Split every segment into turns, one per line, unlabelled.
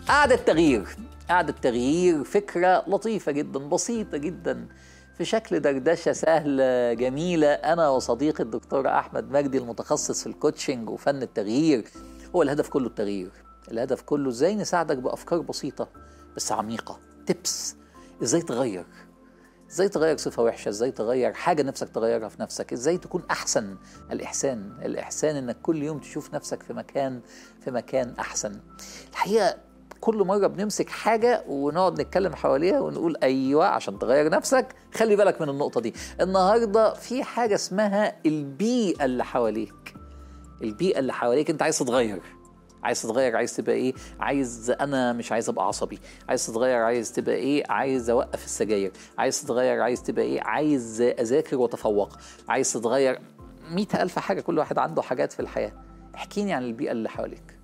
قعدة تغيير قعدة تغيير فكرة لطيفة جدا بسيطة جدا في شكل دردشة سهلة جميلة أنا وصديقي الدكتور أحمد مجدي المتخصص في الكوتشنج وفن التغيير هو الهدف كله التغيير الهدف كله ازاي نساعدك بأفكار بسيطة بس عميقة تبس ازاي تغير ازاي تغير صفة وحشة ازاي تغير حاجة نفسك تغيرها في نفسك ازاي تكون احسن الاحسان الاحسان انك كل يوم تشوف نفسك في مكان في مكان احسن الحقيقة كل مرة بنمسك حاجة ونقعد نتكلم حواليها ونقول أيوة عشان تغير نفسك خلي بالك من النقطة دي النهاردة في حاجة اسمها البيئة اللي حواليك البيئة اللي حواليك أنت عايز تتغير عايز تتغير عايز تبقى ايه عايز انا مش عايز ابقى عصبي عايز تتغير عايز تبقى ايه عايز اوقف السجاير عايز تتغير عايز تبقى ايه عايز اذاكر واتفوق عايز تتغير مئة ألف حاجة كل واحد عنده حاجات في الحياة احكيني عن البيئة اللي حواليك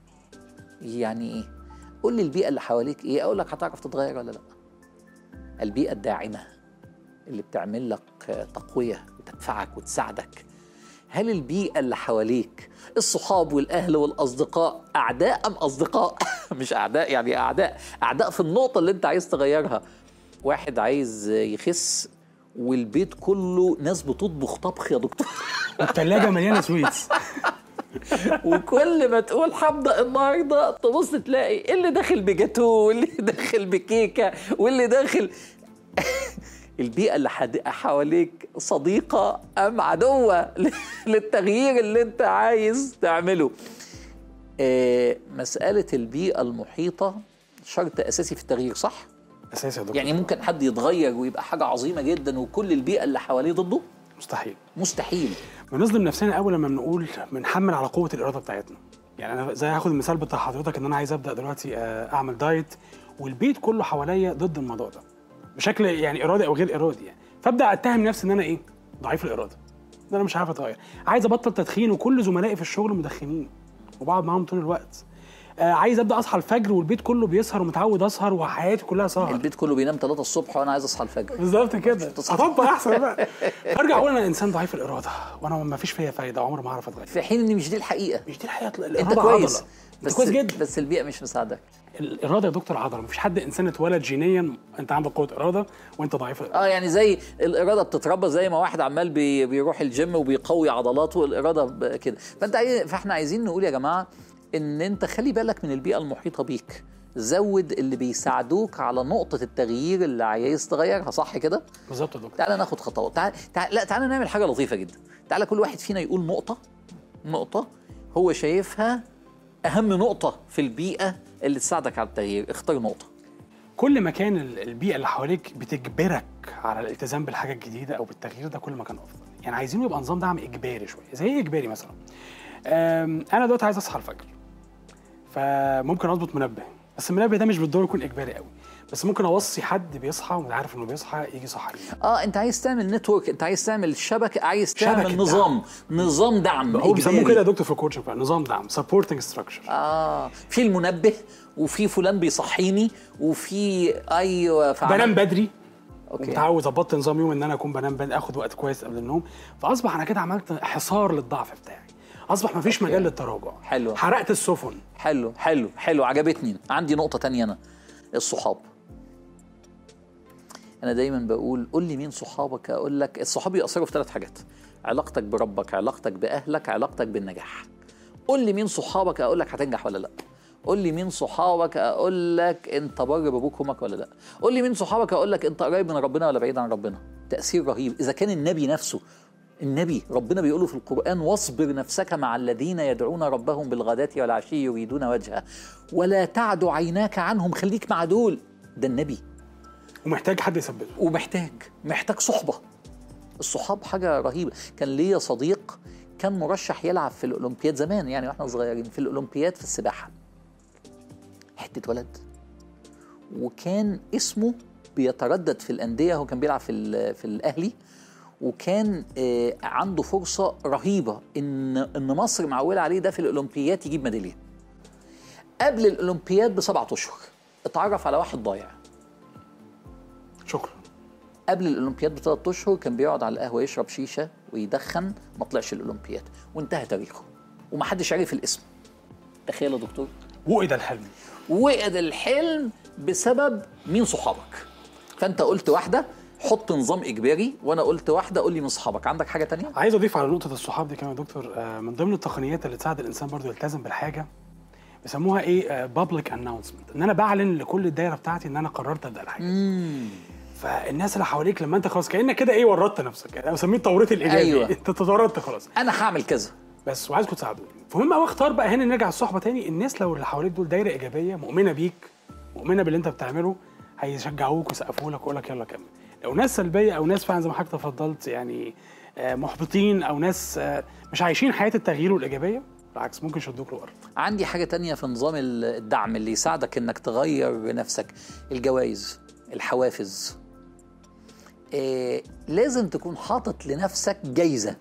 يعني ايه قول لي البيئة اللي حواليك ايه اقول لك هتعرف تتغير ولا لا البيئة الداعمة اللي بتعمل لك تقوية وتدفعك وتساعدك هل البيئة اللي حواليك الصحاب والأهل والأصدقاء أعداء أم أصدقاء؟ مش أعداء يعني أعداء أعداء في النقطة اللي أنت عايز تغيرها واحد عايز يخس والبيت كله ناس بتطبخ طبخ يا دكتور
والثلاجة مليانة سويتس
وكل ما تقول هبدا النهارده تبص تلاقي إيه اللي داخل بجاتو واللي داخل بكيكه واللي داخل البيئة اللي حد- حواليك صديقة أم عدوة للتغيير اللي أنت عايز تعمله آه، مسألة البيئة المحيطة شرط أساسي في التغيير صح؟
اساسي يا دكتور
يعني ممكن حد يتغير ويبقى حاجة عظيمة جدا وكل البيئة اللي حواليه ضده
مستحيل
مستحيل
بنظلم نفسنا اول لما بنقول بنحمل على قوه الاراده بتاعتنا يعني انا زي هاخد المثال بتاع حضرتك ان انا عايز ابدا دلوقتي آه، اعمل دايت والبيت كله حواليا ضد الموضوع ده بشكل يعني ارادي او غير ارادي يعني فابدا اتهم نفسي ان انا ايه ضعيف الاراده ان انا مش عارف اتغير عايز ابطل تدخين وكل زملائي في الشغل مدخنين وبقعد معاهم طول الوقت آه عايز ابدا اصحى الفجر والبيت كله بيسهر ومتعود اسهر وحياتي كلها سهر
البيت كله بينام 3 الصبح وأنا عايز أصحى الفجر
بالظبط كده هطبق احسن بقى ارجع اقول انا انسان ضعيف الاراده وانا ما فيش فيا فايده عمري ما هعرف اتغير
في حين إن مش دي الحقيقة
مش دي الحقيقه
أنت
الإرادة
كويس
عضلة. انت
بس
كويس جدا
بس البيئة مش مساعدك
الاراده يا دكتور عضله مفيش حد انسان اتولد جينيا انت عندك قوه اراده وانت ضعيف الإرادة.
اه يعني زي الاراده بتتربى زي ما واحد عمال بي بيروح الجيم وبيقوي عضلاته الاراده ب- كده فانت عايز فاحنا عايزين نقول يا جماعه ان انت خلي بالك من البيئه المحيطه بيك زود اللي بيساعدوك على نقطة التغيير اللي عايز تغيرها صح كده؟
بالظبط يا دكتور
تعالى ناخد خطوات تعال... تعال... لا تعالى نعمل حاجة لطيفة جدا تعالى كل واحد فينا يقول نقطة نقطة هو شايفها أهم نقطة في البيئة اللي تساعدك على التغيير اختار نقطة
كل ما كان ال- البيئه اللي حواليك بتجبرك على الالتزام بالحاجه الجديده او بالتغيير ده كل ما كان افضل يعني عايزينه يبقى نظام دعم اجباري شويه زي ايه اجباري مثلا أم، انا دلوقتي عايز اصحى الفجر فممكن اظبط منبه بس المنبه ده مش بالضروره يكون اجباري قوي بس ممكن اوصي حد بيصحى وعارف انه بيصحى يجي يصحيني
اه انت عايز تعمل نتورك انت عايز تعمل شبكه عايز تعمل
شبكة
نظام نظام دعم
هو بيسموه
إجباري.
كده يا دكتور في الكوتشنج بقى نظام دعم سبورتنج ستراكشر
اه في المنبه وفي فلان بيصحيني وفي ايوه فعلا
بنام بدري
أوكي.
ومتعود ظبطت نظام يوم ان انا اكون بنام بدري اخد وقت كويس قبل النوم فاصبح انا كده عملت حصار للضعف بتاعي اصبح مفيش
أوكي.
مجال للتراجع
حلو.
حرقت السفن
حلو حلو حلو عجبتني عندي نقطه تانية انا الصحاب انا دايما بقول قول لي مين صحابك اقول لك الصحاب يأثروا في ثلاث حاجات علاقتك بربك علاقتك باهلك علاقتك بالنجاح قول لي مين صحابك اقول لك هتنجح ولا لا قول لي مين صحابك اقول لك انت بر بابوك وامك ولا لا قول لي مين صحابك اقول لك انت قريب من ربنا ولا بعيد عن ربنا تاثير رهيب اذا كان النبي نفسه النبي ربنا بيقوله في القرآن واصبر نفسك مع الذين يدعون ربهم بالغداة والعشي يريدون وجهه ولا تعد عيناك عنهم خليك مع دول ده النبي
ومحتاج حد يثبته
ومحتاج محتاج صحبة الصحاب حاجة رهيبة كان ليا صديق كان مرشح يلعب في الأولمبياد زمان يعني واحنا صغيرين في الأولمبياد في السباحة حتة ولد وكان اسمه بيتردد في الأندية هو كان بيلعب في ال- في الأهلي وكان آه، عنده فرصة رهيبة إن إن مصر معولة عليه ده في الأولمبياد يجيب ميدالية قبل الأولمبياد بسبعة أشهر اتعرف على واحد ضايع
شكرا
قبل الاولمبياد بثلاث اشهر كان بيقعد على القهوه يشرب شيشه ويدخن ما طلعش الاولمبياد وانتهى تاريخه ومحدش عرف الاسم تخيل يا دكتور
وقد الحلم
وقد الحلم بسبب مين صحابك فانت قلت واحده حط نظام اجباري وانا قلت واحده قول لي من صحابك عندك حاجه تانية
عايز اضيف على نقطه الصحاب دي كمان يا دكتور آه، من ضمن التقنيات اللي تساعد الانسان برضو يلتزم بالحاجه بيسموها ايه بابليك اناونسمنت ان انا بعلن لكل الدايره بتاعتي ان انا قررت ابدا الحاجه فالناس اللي حواليك لما انت خلاص كانك كده ايه ورطت نفسك يعني انا بسميه التوريط الايجابي
أيوة.
انت تورطت خلاص
انا هعمل كذا
بس وعايزكم تساعدوني فمهم قوي اختار بقى هنا نرجع الصحبه تاني الناس لو اللي حواليك دول دايره ايجابيه مؤمنه بيك مؤمنه باللي انت بتعمله هيشجعوك ويسقفوا لك ويقول لك يلا كمل لو ناس سلبيه او ناس فعلا زي ما حضرتك تفضلت يعني آه، محبطين او ناس آه، مش عايشين حياه التغيير والايجابيه بالعكس ممكن يشدوك لورا
عندي حاجة تانية في نظام ال- الدعم اللي يساعدك انك تغير نفسك الجوائز الحوافز إيه لازم تكون حاطط لنفسك جايزة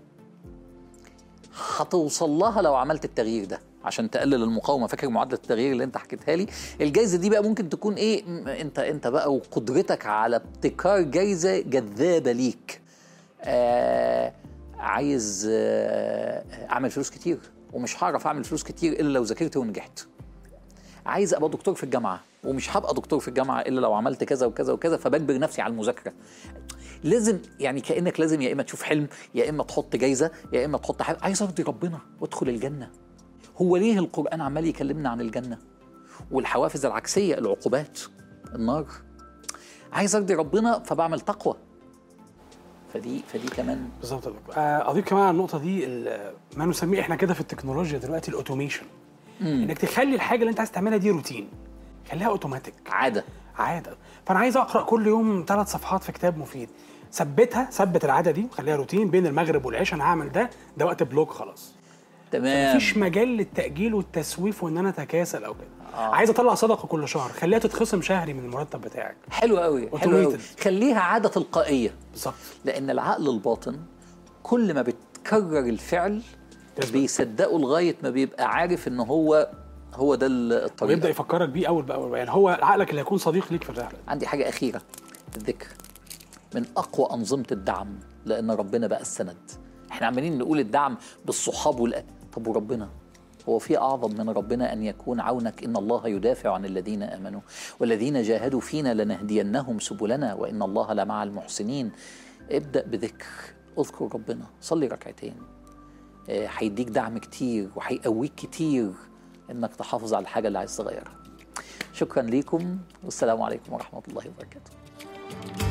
هتوصل لها لو عملت التغيير ده عشان تقلل المقاومه فاكر معادله التغيير اللي انت حكيتها لي الجايزه دي بقى ممكن تكون ايه م- انت انت بقى وقدرتك على ابتكار جايزه جذابه ليك آه عايز آه اعمل فلوس كتير ومش هعرف اعمل فلوس كتير الا لو ذاكرت ونجحت عايز ابقى دكتور في الجامعه ومش هبقى دكتور في الجامعه الا لو عملت كذا وكذا وكذا فبجبر نفسي على المذاكره لازم يعني كانك لازم يا اما تشوف حلم يا اما تحط جايزه يا اما تحط حاجه عايز ارضي ربنا وادخل الجنه هو ليه القران عمال يكلمنا عن الجنه والحوافز العكسيه العقوبات النار عايز ارضي ربنا فبعمل تقوى فدي فدي كمان
بالظبط يا دكتور. آه، اضيف كمان على النقطه دي ال- ما نسميه احنا كده في التكنولوجيا دلوقتي الاوتوميشن انك تخلي الحاجه اللي انت عايز تعملها دي روتين خليها اوتوماتيك
عاده
عاده فانا عايز اقرا كل يوم ثلاث صفحات في كتاب مفيد ثبتها ثبت العاده دي خليها روتين بين المغرب والعشاء انا هعمل ده ده وقت بلوك خلاص
تمام
مفيش مجال للتاجيل والتسويف وان انا اتكاسل او كده آه. عايز اطلع صدقه كل شهر خليها تتخصم شهري من المرتب بتاعك
حلو قوي حلو قوي
Automated.
خليها عاده تلقائيه
بالظبط
لان العقل الباطن كل ما بتكرر الفعل
تثبت.
بيصدقه لغايه ما بيبقى عارف ان هو هو ده الطريق
ويبدا يفكرك بيه اول باول يعني هو عقلك اللي هيكون صديق ليك في الرحله
عندي حاجه اخيره الذكر من اقوى انظمه الدعم لان ربنا بقى السند احنا عمالين نقول الدعم بالصحاب والأ... طب وربنا هو في اعظم من ربنا ان يكون عونك ان الله يدافع عن الذين امنوا والذين جاهدوا فينا لنهدينهم سبلنا وان الله لمع المحسنين ابدا بذكر اذكر ربنا صلي ركعتين آه، هيديك دعم كتير وهيقويك كتير انك تحافظ على الحاجه اللي عايز تغيرها شكرا ليكم والسلام عليكم ورحمه الله وبركاته